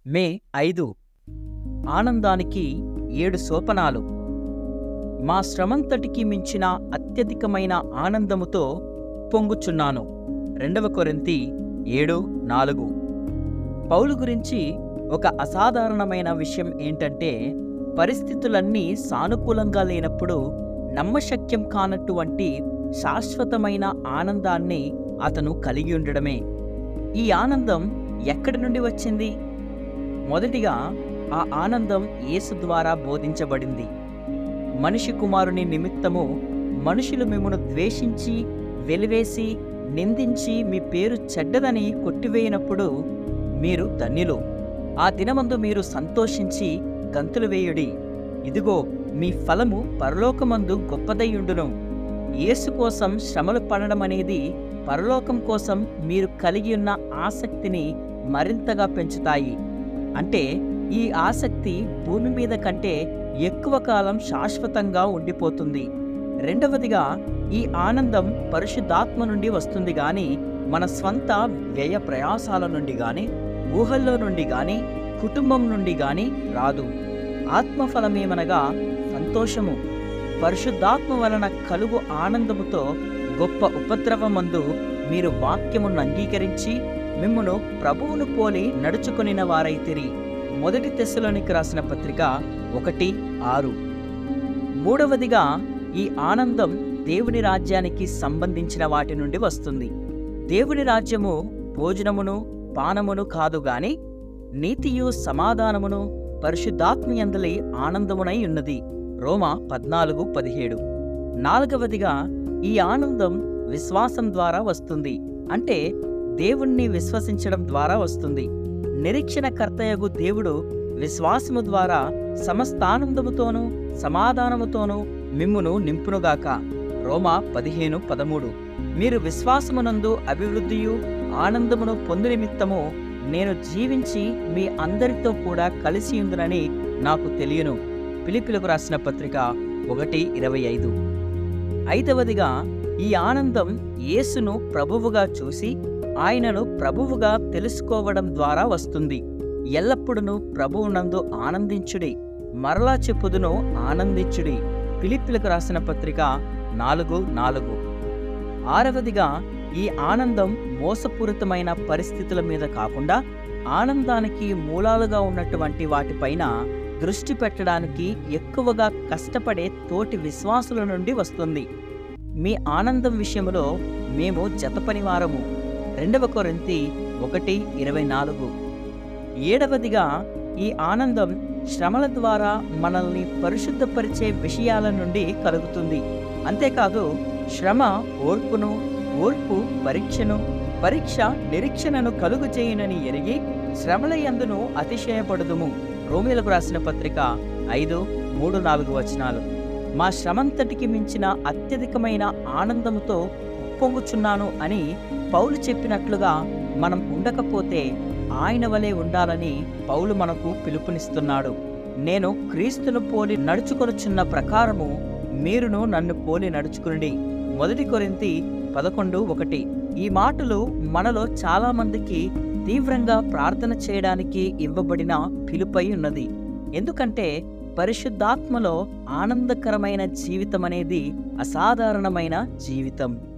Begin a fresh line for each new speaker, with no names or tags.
మే ఐదు ఆనందానికి ఏడు సోపనాలు మా శ్రమంతటికి మించిన అత్యధికమైన ఆనందముతో పొంగుచున్నాను రెండవ కొరింతి ఏడు నాలుగు పౌలు గురించి ఒక అసాధారణమైన విషయం ఏంటంటే పరిస్థితులన్నీ సానుకూలంగా లేనప్పుడు నమ్మశక్యం కానటువంటి శాశ్వతమైన ఆనందాన్ని అతను కలిగి ఉండడమే ఈ ఆనందం ఎక్కడి నుండి వచ్చింది మొదటిగా ఆ ఆనందం యేసు ద్వారా బోధించబడింది మనిషి కుమారుని నిమిత్తము మనుషులు మిమ్మను ద్వేషించి వెలివేసి నిందించి మీ పేరు చెడ్డదని కొట్టివేయినప్పుడు మీరు ధన్యులు ఆ దినమందు మీరు సంతోషించి గంతులు వేయుడి ఇదిగో మీ ఫలము పరలోకమందు గొప్పదయ్యుండును యేసు కోసం శ్రమలు పడడం అనేది పరలోకం కోసం మీరు కలిగి ఉన్న ఆసక్తిని మరింతగా పెంచుతాయి అంటే ఈ ఆసక్తి భూమి మీద కంటే ఎక్కువ కాలం శాశ్వతంగా ఉండిపోతుంది రెండవదిగా ఈ ఆనందం పరిశుద్ధాత్మ నుండి వస్తుంది గాని మన స్వంత వ్యయ ప్రయాసాల నుండి గాని ఊహల్లో నుండి గాని కుటుంబం నుండి గాని రాదు ఆత్మఫలమేమనగా సంతోషము పరిశుద్ధాత్మ వలన కలుగు ఆనందముతో గొప్ప ఉపద్రవమందు మీరు వాక్యమును అంగీకరించి మిమ్మును ప్రభువును పోలి నడుచుకొనిన వారైతిరి మొదటి తెస్సలోనికి రాసిన పత్రిక ఒకటి ఆరు మూడవదిగా ఈ ఆనందం దేవుని రాజ్యానికి సంబంధించిన వాటి నుండి వస్తుంది దేవుని రాజ్యము భోజనమును పానమును కాదు గాని నీతియు సమాధానమును పరిశుద్ధాత్మయందలి ఆనందమునై ఉన్నది రోమా పద్నాలుగు పదిహేడు నాలుగవదిగా ఈ ఆనందం విశ్వాసం ద్వారా వస్తుంది అంటే దేవుణ్ణి విశ్వసించడం ద్వారా వస్తుంది నిరీక్షణ కర్తయగు దేవుడు విశ్వాసము ద్వారా సమస్తానందముతోనూ సమాధానముతోనూ మిమ్మును నింపునుగాక రోమా పదిహేను పదమూడు మీరు విశ్వాసమునందు అభివృద్ధియు ఆనందమును పొందు నిమిత్తము నేను జీవించి మీ అందరితో కూడా కలిసి ఉందునని నాకు తెలియను పిలిపిలకు రాసిన పత్రిక ఒకటి ఇరవై ఐదు ఐదవదిగా ఈ ఆనందం యేసును ప్రభువుగా చూసి ఆయనను ప్రభువుగా తెలుసుకోవడం ద్వారా వస్తుంది ఎల్లప్పుడూ ప్రభువునందు ఆనందించుడి మరలా చెప్పుదును ఆనందించుడి పిలిపిలకు రాసిన పత్రిక నాలుగు నాలుగు ఆరవదిగా ఈ ఆనందం మోసపూరితమైన పరిస్థితుల మీద కాకుండా ఆనందానికి మూలాలుగా ఉన్నటువంటి వాటిపైన దృష్టి పెట్టడానికి ఎక్కువగా కష్టపడే తోటి విశ్వాసుల నుండి వస్తుంది మీ ఆనందం విషయంలో మేము జతపనివారము రెండవ కొరింతి ఒకటి ఇరవై నాలుగు ఏడవదిగా ఈ ఆనందం శ్రమల ద్వారా మనల్ని పరిశుద్ధపరిచే విషయాల నుండి కలుగుతుంది అంతేకాదు శ్రమ ఓర్పును ఓర్పు పరీక్షను పరీక్ష నిరీక్షణను కలుగు చేయునని ఎరిగి శ్రమల యందును అతిశయపడుదుము రోమిలకు రాసిన పత్రిక ఐదు మూడు నాలుగు వచనాలు మా శ్రమంతటికి మించిన అత్యధికమైన ఆనందముతో ఉప్పొంగుచున్నాను అని పౌలు చెప్పినట్లుగా మనం ఉండకపోతే ఆయన వలె ఉండాలని పౌలు మనకు పిలుపునిస్తున్నాడు నేను క్రీస్తును పోలి నడుచుకొనుచున్న ప్రకారము మీరును నన్ను పోలి నడుచుకుని మొదటి కొరింతి పదకొండు ఒకటి ఈ మాటలు మనలో చాలా మందికి తీవ్రంగా ప్రార్థన చేయడానికి ఇవ్వబడిన పిలుపై ఉన్నది ఎందుకంటే పరిశుద్ధాత్మలో ఆనందకరమైన జీవితం అనేది అసాధారణమైన జీవితం